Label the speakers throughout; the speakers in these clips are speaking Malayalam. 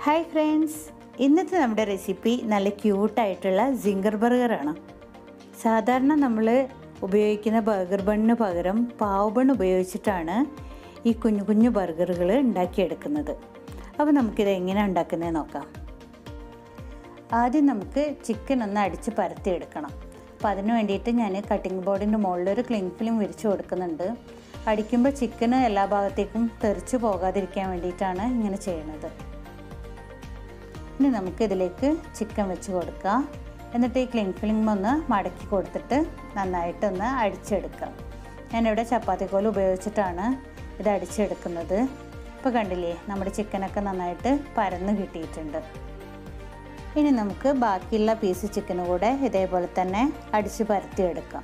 Speaker 1: ഹായ് ഫ്രണ്ട്സ് ഇന്നത്തെ നമ്മുടെ റെസിപ്പി നല്ല ക്യൂട്ടായിട്ടുള്ള സിംഗർ ബർഗറാണ് സാധാരണ നമ്മൾ ഉപയോഗിക്കുന്ന ബർഗർ ബണ്ണിന് പകരം പാവ് ബൺ ഉപയോഗിച്ചിട്ടാണ് ഈ കുഞ്ഞു കുഞ്ഞു ബർഗറുകൾ ഉണ്ടാക്കിയെടുക്കുന്നത് അപ്പോൾ നമുക്കിത് എങ്ങനെയാണ് ഉണ്ടാക്കുന്നത് നോക്കാം ആദ്യം നമുക്ക് ചിക്കൻ ഒന്ന് അടിച്ച് പരത്തിയെടുക്കണം അപ്പോൾ അതിന് വേണ്ടിയിട്ട് ഞാൻ കട്ടിംഗ് ബോർഡിൻ്റെ മുകളിൽ ഒരു ക്ലിങ് ഫിലിം വിരിച്ചു കൊടുക്കുന്നുണ്ട് അടിക്കുമ്പോൾ ചിക്കന് എല്ലാ ഭാഗത്തേക്കും തെറിച്ച് പോകാതിരിക്കാൻ വേണ്ടിയിട്ടാണ് ഇങ്ങനെ ചെയ്യുന്നത് ഇനി നമുക്ക് ഇതിലേക്ക് ചിക്കൻ വെച്ച് കൊടുക്കാം എന്നിട്ട് ഈ ക്ലിങ് ഫിലിം ഒന്ന് മടക്കി കൊടുത്തിട്ട് നന്നായിട്ടൊന്ന് അടിച്ചെടുക്കാം ഞാനിവിടെ ചപ്പാത്തിക്കോൽ ഉപയോഗിച്ചിട്ടാണ് ഇത് അടിച്ചെടുക്കുന്നത് ഇപ്പോൾ കണ്ടില്ലേ നമ്മുടെ ചിക്കനൊക്കെ നന്നായിട്ട് പരന്ന് കിട്ടിയിട്ടുണ്ട് ഇനി നമുക്ക് ബാക്കിയുള്ള പീസ് ചിക്കനും കൂടെ ഇതേപോലെ തന്നെ അടിച്ച് പരത്തിയെടുക്കാം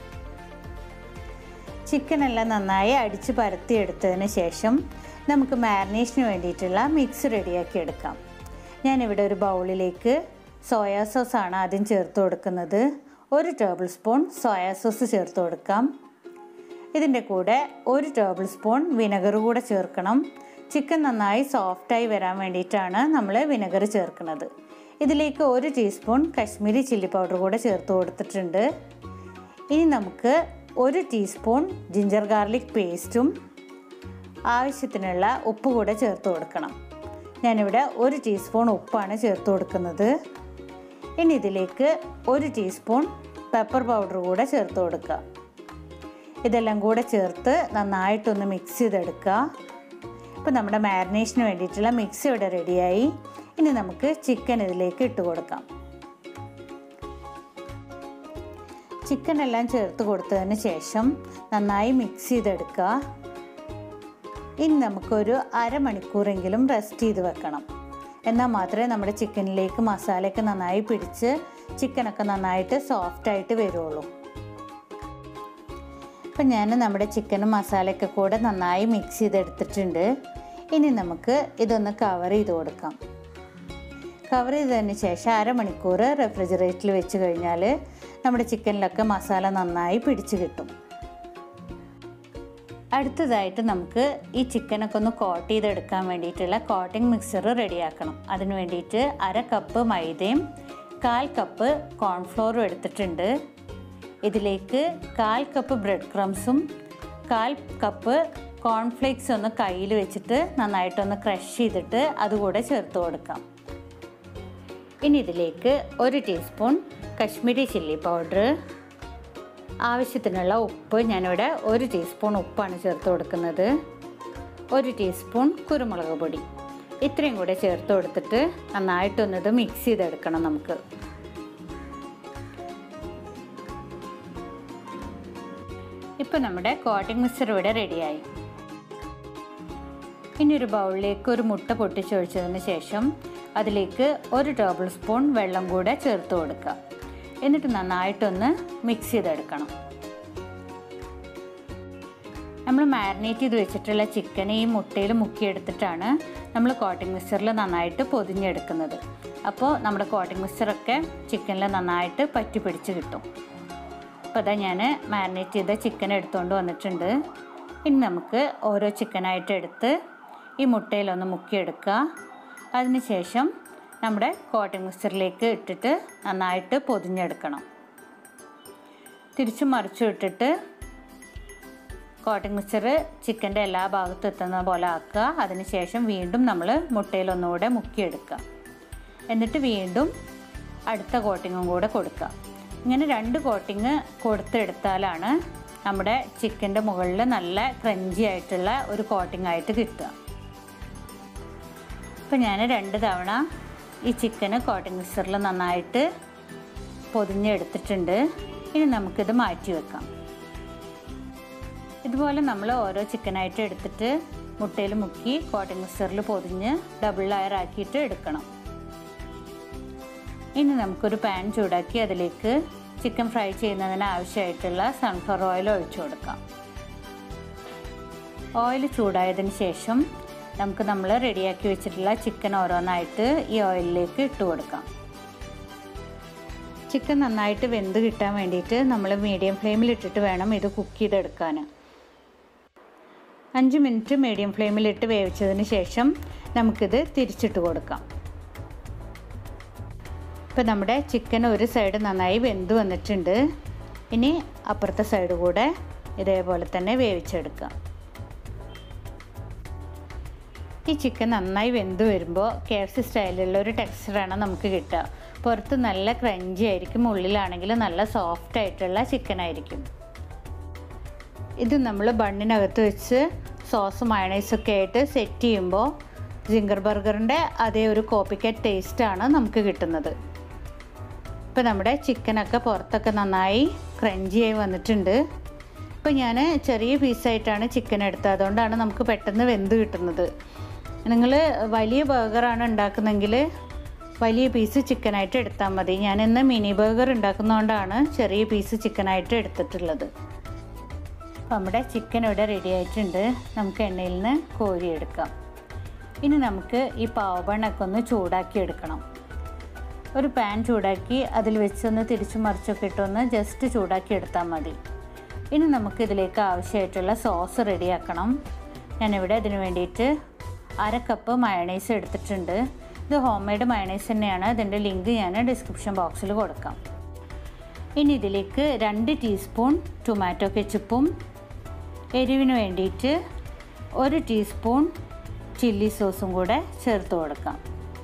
Speaker 1: ചിക്കനെല്ലാം നന്നായി അടിച്ച് പരത്തിയെടുത്തതിന് ശേഷം നമുക്ക് മാരിനേഷന് വേണ്ടിയിട്ടുള്ള മിക്സ് റെഡിയാക്കി എടുക്കാം ഞാനിവിടെ ഒരു ബൗളിലേക്ക് സോയാ സോസാണ് ആദ്യം ചേർത്ത് കൊടുക്കുന്നത് ഒരു ടേബിൾ സ്പൂൺ സോയാ സോസ് ചേർത്ത് കൊടുക്കാം ഇതിൻ്റെ കൂടെ ഒരു ടേബിൾ സ്പൂൺ വിനെഗർ കൂടെ ചേർക്കണം ചിക്കൻ നന്നായി സോഫ്റ്റായി വരാൻ വേണ്ടിയിട്ടാണ് നമ്മൾ വിനെഗർ ചേർക്കുന്നത് ഇതിലേക്ക് ഒരു ടീസ്പൂൺ കശ്മീരി ചില്ലി പൗഡർ കൂടെ ചേർത്ത് കൊടുത്തിട്ടുണ്ട് ഇനി നമുക്ക് ഒരു ടീസ്പൂൺ ജിഞ്ചർ ഗാർലിക് പേസ്റ്റും ആവശ്യത്തിനുള്ള ഉപ്പ് കൂടെ ചേർത്ത് കൊടുക്കണം ഞാനിവിടെ ഒരു ടീസ്പൂൺ ഉപ്പാണ് ചേർത്ത് കൊടുക്കുന്നത് ഇനി ഇതിലേക്ക് ഒരു ടീസ്പൂൺ പെപ്പർ പൗഡർ കൂടെ ചേർത്ത് കൊടുക്കുക ഇതെല്ലാം കൂടെ ചേർത്ത് നന്നായിട്ടൊന്ന് മിക്സ് ചെയ്തെടുക്കുക ഇപ്പോൾ നമ്മുടെ മാരിനേഷന് വേണ്ടിയിട്ടുള്ള മിക്സ് ഇവിടെ റെഡിയായി ഇനി നമുക്ക് ചിക്കൻ ഇതിലേക്ക് ഇട്ട് കൊടുക്കാം ചിക്കൻ എല്ലാം ചേർത്ത് കൊടുത്തതിന് ശേഷം നന്നായി മിക്സ് ചെയ്തെടുക്കുക ഇനി നമുക്കൊരു അരമണിക്കൂറെങ്കിലും റെസ്റ്റ് ചെയ്ത് വെക്കണം എന്നാൽ മാത്രമേ നമ്മുടെ ചിക്കനിലേക്ക് മസാലയൊക്കെ നന്നായി പിടിച്ച് ചിക്കനൊക്കെ നന്നായിട്ട് സോഫ്റ്റായിട്ട് വരുള്ളൂ അപ്പം ഞാൻ നമ്മുടെ ചിക്കനും മസാലയൊക്കെ കൂടെ നന്നായി മിക്സ് ചെയ്തെടുത്തിട്ടുണ്ട് ഇനി നമുക്ക് ഇതൊന്ന് കവർ ചെയ്ത് കൊടുക്കാം കവർ ചെയ്തതിന് ശേഷം അരമണിക്കൂർ റെഫ്രിജറേറ്ററിൽ വെച്ച് കഴിഞ്ഞാൽ നമ്മുടെ ചിക്കനിലൊക്കെ മസാല നന്നായി പിടിച്ച് കിട്ടും അടുത്തതായിട്ട് നമുക്ക് ഈ ചിക്കനൊക്കെ ഒന്ന് കോട്ട് ചെയ്തെടുക്കാൻ വേണ്ടിയിട്ടുള്ള കോട്ടിംഗ് മിക്സർ റെഡിയാക്കണം അതിന് വേണ്ടിയിട്ട് അര കപ്പ് മൈദയും കാൽ കപ്പ് കോൺഫ്ലോറും എടുത്തിട്ടുണ്ട് ഇതിലേക്ക് കാൽ കപ്പ് ബ്രെഡ് ക്രംസും കാൽ കപ്പ് കോൺഫ്ലേക്സ് ഒന്ന് കയ്യിൽ വെച്ചിട്ട് നന്നായിട്ടൊന്ന് ക്രഷ് ചെയ്തിട്ട് അതുകൂടെ ചേർത്ത് കൊടുക്കാം ഇനി ഇതിലേക്ക് ഒരു ടീസ്പൂൺ കശ്മീരി ചില്ലി പൗഡർ ആവശ്യത്തിനുള്ള ഉപ്പ് ഞാനിവിടെ ഒരു ടീസ്പൂൺ ഉപ്പാണ് ചേർത്ത് കൊടുക്കുന്നത് ഒരു ടീസ്പൂൺ കുരുമുളക് പൊടി ഇത്രയും കൂടെ ചേർത്ത് കൊടുത്തിട്ട് നന്നായിട്ടൊന്നിത് മിക്സ് ചെയ്തെടുക്കണം നമുക്ക് ഇപ്പോൾ നമ്മുടെ കോട്ടിംഗ് മിക്സർ ഇവിടെ റെഡിയായി ഇനി ഒരു ബൗളിലേക്ക് ഒരു മുട്ട പൊട്ടിച്ചൊഴിച്ചതിന് ശേഷം അതിലേക്ക് ഒരു ടേബിൾ സ്പൂൺ വെള്ളം കൂടെ ചേർത്ത് കൊടുക്കുക എന്നിട്ട് നന്നായിട്ടൊന്ന് മിക്സ് ചെയ്തെടുക്കണം നമ്മൾ മാരിനേറ്റ് ചെയ്ത് വെച്ചിട്ടുള്ള ചിക്കൻ ഈ മുട്ടയിൽ മുക്കിയെടുത്തിട്ടാണ് നമ്മൾ കോട്ടിംഗ് മിക്സറിൽ നന്നായിട്ട് പൊതിഞ്ഞെടുക്കുന്നത് അപ്പോൾ നമ്മുടെ കോട്ടിംഗ് മിക്സറൊക്കെ ചിക്കനിൽ നന്നായിട്ട് പറ്റി പിടിച്ച് കിട്ടും അപ്പോൾ അതാ ഞാൻ മാരിനേറ്റ് ചെയ്ത ചിക്കൻ എടുത്തുകൊണ്ട് വന്നിട്ടുണ്ട് ഇനി നമുക്ക് ഓരോ ചിക്കനായിട്ട് എടുത്ത് ഈ മുട്ടയിലൊന്ന് മുക്കിയെടുക്കുക അതിനുശേഷം നമ്മുടെ കോട്ടിംഗ് മിക്സറിലേക്ക് ഇട്ടിട്ട് നന്നായിട്ട് പൊതിഞ്ഞെടുക്കണം തിരിച്ചു മറിച്ചു ഇട്ടിട്ട് കോട്ടിംഗ് മിക്സർ ചിക്കൻ്റെ എല്ലാ ഭാഗത്തും എത്തുന്ന പോലെ ആക്കുക അതിനുശേഷം വീണ്ടും നമ്മൾ മുട്ടയിലൊന്നുകൂടെ മുക്കിയെടുക്കുക എന്നിട്ട് വീണ്ടും അടുത്ത കോട്ടിങ്ങും കൂടെ കൊടുക്കുക ഇങ്ങനെ രണ്ട് കോട്ടിങ് കൊടുത്തെടുത്താലാണ് നമ്മുടെ ചിക്കൻ്റെ മുകളിൽ നല്ല ക്രഞ്ചി ആയിട്ടുള്ള ഒരു കോട്ടിംഗ് ആയിട്ട് കിട്ടുക ഇപ്പം ഞാൻ രണ്ട് തവണ ഈ ചിക്കന് കോട്ടിംഗ് മിക്സറിൽ നന്നായിട്ട് പൊതിഞ്ഞെടുത്തിട്ടുണ്ട് ഇനി നമുക്കിത് മാറ്റി വെക്കാം ഇതുപോലെ നമ്മൾ ഓരോ ചിക്കനായിട്ട് എടുത്തിട്ട് മുട്ടയിൽ മുക്കി കോട്ടിംഗ് മിക്സറിൽ പൊതിഞ്ഞ് ഡബിൾ ലെയർ ആക്കിയിട്ട് എടുക്കണം ഇനി നമുക്കൊരു പാൻ ചൂടാക്കി അതിലേക്ക് ചിക്കൻ ഫ്രൈ ചെയ്യുന്നതിന് ആവശ്യമായിട്ടുള്ള സൺഫ്ലവർ ഓയിൽ ഒഴിച്ചു കൊടുക്കാം ഓയിൽ ചൂടായതിന് ശേഷം നമുക്ക് നമ്മൾ റെഡിയാക്കി വെച്ചിട്ടുള്ള ചിക്കൻ ഓരോന്നായിട്ട് ഈ ഓയിലിലേക്ക് ഇട്ട് കൊടുക്കാം ചിക്കൻ നന്നായിട്ട് വെന്ത് കിട്ടാൻ വേണ്ടിയിട്ട് നമ്മൾ മീഡിയം ഫ്ലെയിമിൽ ഇട്ടിട്ട് വേണം ഇത് കുക്ക് ചെയ്തെടുക്കാൻ അഞ്ച് മിനിറ്റ് മീഡിയം ഫ്ലെയിമിലിട്ട് വേവിച്ചതിന് ശേഷം നമുക്കിത് തിരിച്ചിട്ട് കൊടുക്കാം ഇപ്പം നമ്മുടെ ചിക്കൻ ഒരു സൈഡ് നന്നായി വെന്ത് വന്നിട്ടുണ്ട് ഇനി അപ്പുറത്തെ സൈഡ് കൂടെ ഇതേപോലെ തന്നെ വേവിച്ചെടുക്കാം ഈ ചിക്കൻ നന്നായി വെന്ത് വരുമ്പോൾ കെ എഫ് സി സ്റ്റൈലിലുള്ള ഒരു ടെക്സ്ചറാണ് നമുക്ക് കിട്ടുക പുറത്ത് നല്ല ക്രഞ്ചി ആയിരിക്കും ഉള്ളിലാണെങ്കിൽ നല്ല സോഫ്റ്റ് ആയിട്ടുള്ള ചിക്കൻ ആയിരിക്കും ഇത് നമ്മൾ ബണ്ണിനകത്ത് വെച്ച് സോസ് മയണൈസൊക്കെ ആയിട്ട് സെറ്റ് ചെയ്യുമ്പോൾ ജിങ്കർ ബർഗറിൻ്റെ അതേ ഒരു കോപ്പിക്കറ്റ് ടേസ്റ്റാണ് നമുക്ക് കിട്ടുന്നത് ഇപ്പോൾ നമ്മുടെ ചിക്കനൊക്കെ പുറത്തൊക്കെ നന്നായി ക്രഞ്ചിയായി വന്നിട്ടുണ്ട് ഇപ്പോൾ ഞാൻ ചെറിയ പീസായിട്ടാണ് ചിക്കൻ എടുത്തത് അതുകൊണ്ടാണ് നമുക്ക് പെട്ടെന്ന് വെന്ത് കിട്ടുന്നത് നിങ്ങൾ വലിയ ബർഗറാണ് ഉണ്ടാക്കുന്നതെങ്കിൽ വലിയ പീസ് ചിക്കനായിട്ട് എടുത്താൽ മതി ഞാൻ ഇന്ന് മിനി ബർഗർ ഉണ്ടാക്കുന്നതുകൊണ്ടാണ് ചെറിയ പീസ് ചിക്കനായിട്ട് എടുത്തിട്ടുള്ളത് അപ്പോൾ നമ്മുടെ ചിക്കൻ ഇവിടെ റെഡി ആയിട്ടുണ്ട് നമുക്ക് എണ്ണയിൽ നിന്ന് കോരിയെടുക്കാം ഇനി നമുക്ക് ഈ പാവബണ്ണൊക്കെ ഒന്ന് ചൂടാക്കി എടുക്കണം ഒരു പാൻ ചൂടാക്കി അതിൽ വെച്ചൊന്ന് തിരിച്ചു മറിച്ചൊക്കെ ഇട്ടൊന്ന് ജസ്റ്റ് ചൂടാക്കി എടുത്താൽ മതി ഇനി നമുക്ക് ഇതിലേക്ക് ആവശ്യമായിട്ടുള്ള സോസ് റെഡിയാക്കണം ഞാനിവിടെ ഇതിന് വേണ്ടിയിട്ട് അര കപ്പ് മയണൈസ് എടുത്തിട്ടുണ്ട് ഇത് ഹോം മെയ്ഡ് മയണൈസ് തന്നെയാണ് ഇതിൻ്റെ ലിങ്ക് ഞാൻ ഡിസ്ക്രിപ്ഷൻ ബോക്സിൽ കൊടുക്കാം ഇനി ഇതിലേക്ക് രണ്ട് ടീസ്പൂൺ ടൊമാറ്റോ കെച്ചപ്പും എരിവിന് വേണ്ടിയിട്ട് ഒരു ടീസ്പൂൺ ചില്ലി സോസും കൂടെ ചേർത്ത് കൊടുക്കാം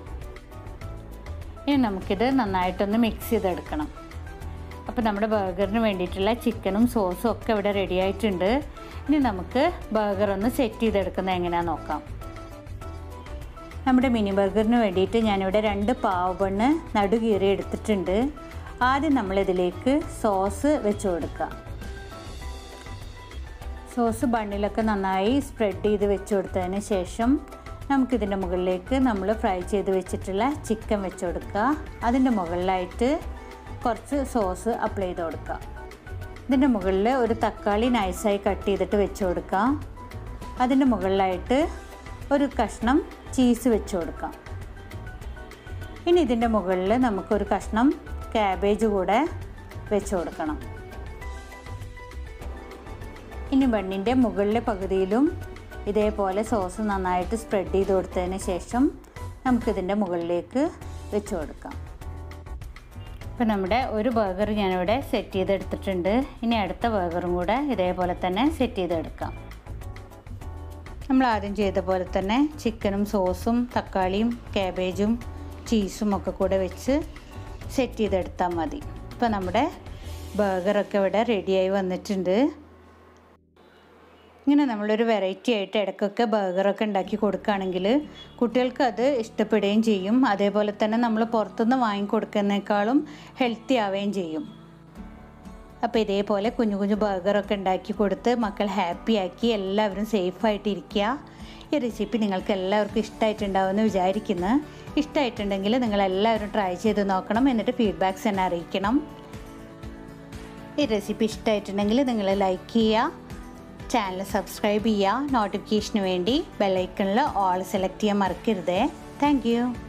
Speaker 1: ഇനി നമുക്കിത് നന്നായിട്ടൊന്ന് മിക്സ് ചെയ്തെടുക്കണം അപ്പോൾ നമ്മുടെ ബർഗറിന് വേണ്ടിയിട്ടുള്ള ചിക്കനും സോസും ഒക്കെ ഇവിടെ റെഡി ആയിട്ടുണ്ട് ഇനി നമുക്ക് ബർഗർ ഒന്ന് സെറ്റ് ചെയ്തെടുക്കുന്നത് എങ്ങനെയാണെന്ന് നോക്കാം നമ്മുടെ മിനി ബർഗറിന് വേണ്ടിയിട്ട് ഞാനിവിടെ രണ്ട് പാവ് ബണ്ണ് നടുകീറി എടുത്തിട്ടുണ്ട് ആദ്യം നമ്മളിതിലേക്ക് സോസ് വെച്ച് കൊടുക്കുക സോസ് ബണ്ണിലൊക്കെ നന്നായി സ്പ്രെഡ് ചെയ്ത് വെച്ച് കൊടുത്തതിന് ശേഷം നമുക്കിതിൻ്റെ മുകളിലേക്ക് നമ്മൾ ഫ്രൈ ചെയ്ത് വെച്ചിട്ടുള്ള ചിക്കൻ വെച്ച് കൊടുക്കുക അതിൻ്റെ മുകളിലായിട്ട് കുറച്ച് സോസ് അപ്ലൈ ചെയ്ത് കൊടുക്കുക ഇതിൻ്റെ മുകളിൽ ഒരു തക്കാളി നൈസായി കട്ട് ചെയ്തിട്ട് വെച്ച് കൊടുക്കുക അതിൻ്റെ മുകളിലായിട്ട് ഒരു കഷ്ണം ചീസ് വെച്ച് കൊടുക്കാം ഇനി ഇതിൻ്റെ മുകളിൽ നമുക്കൊരു കഷ്ണം ക്യാബേജ് കൂടെ വെച്ച് കൊടുക്കണം ഇനി ബണ്ണിൻ്റെ മുകളിലെ പകുതിയിലും ഇതേപോലെ സോസ് നന്നായിട്ട് സ്പ്രെഡ് ചെയ്ത് കൊടുത്തതിന് ശേഷം നമുക്കിതിൻ്റെ മുകളിലേക്ക് വെച്ച് കൊടുക്കാം ഇപ്പോൾ നമ്മുടെ ഒരു ബർഗർ ഞാനിവിടെ സെറ്റ് ചെയ്തെടുത്തിട്ടുണ്ട് ഇനി അടുത്ത ബർഗറും കൂടെ ഇതേപോലെ തന്നെ സെറ്റ് ചെയ്തെടുക്കാം നമ്മൾ ആദ്യം ചെയ്ത പോലെ തന്നെ ചിക്കനും സോസും തക്കാളിയും കാബേജും ചീസും ഒക്കെ കൂടെ വെച്ച് സെറ്റ് ചെയ്തെടുത്താൽ മതി ഇപ്പോൾ നമ്മുടെ ബർഗറൊക്കെ ഇവിടെ റെഡിയായി വന്നിട്ടുണ്ട് ഇങ്ങനെ നമ്മളൊരു വെറൈറ്റി ആയിട്ട് ഇടയ്ക്കൊക്കെ ബർഗറൊക്കെ ഉണ്ടാക്കി കൊടുക്കുകയാണെങ്കിൽ കുട്ടികൾക്ക് അത് ഇഷ്ടപ്പെടുകയും ചെയ്യും അതേപോലെ തന്നെ നമ്മൾ പുറത്തുനിന്ന് വാങ്ങിക്കൊടുക്കുന്നേക്കാളും ഹെൽത്തി ആവുകയും ചെയ്യും അപ്പോൾ ഇതേപോലെ കുഞ്ഞു കുഞ്ഞു ബർഗറൊക്കെ ഉണ്ടാക്കി കൊടുത്ത് മക്കൾ ഹാപ്പി ആക്കി എല്ലാവരും സേഫായിട്ട് ഇരിക്കുക ഈ റെസിപ്പി നിങ്ങൾക്ക് എല്ലാവർക്കും ഇഷ്ടമായിട്ടുണ്ടാവുമെന്ന് വിചാരിക്കുന്നു ഇഷ്ടമായിട്ടുണ്ടെങ്കിൽ നിങ്ങൾ എല്ലാവരും ട്രൈ ചെയ്ത് നോക്കണം എന്നിട്ട് ഫീഡ്ബാക്ക്സ് എന്നെ അറിയിക്കണം ഈ റെസിപ്പി ഇഷ്ടമായിട്ടുണ്ടെങ്കിൽ നിങ്ങൾ ലൈക്ക് ചെയ്യുക ചാനൽ സബ്സ്ക്രൈബ് ചെയ്യുക നോട്ടിഫിക്കേഷന് വേണ്ടി ബെല്ലൈക്കണിൽ ഓൾ സെലക്ട് ചെയ്യാൻ മറക്കരുതേ താങ്ക്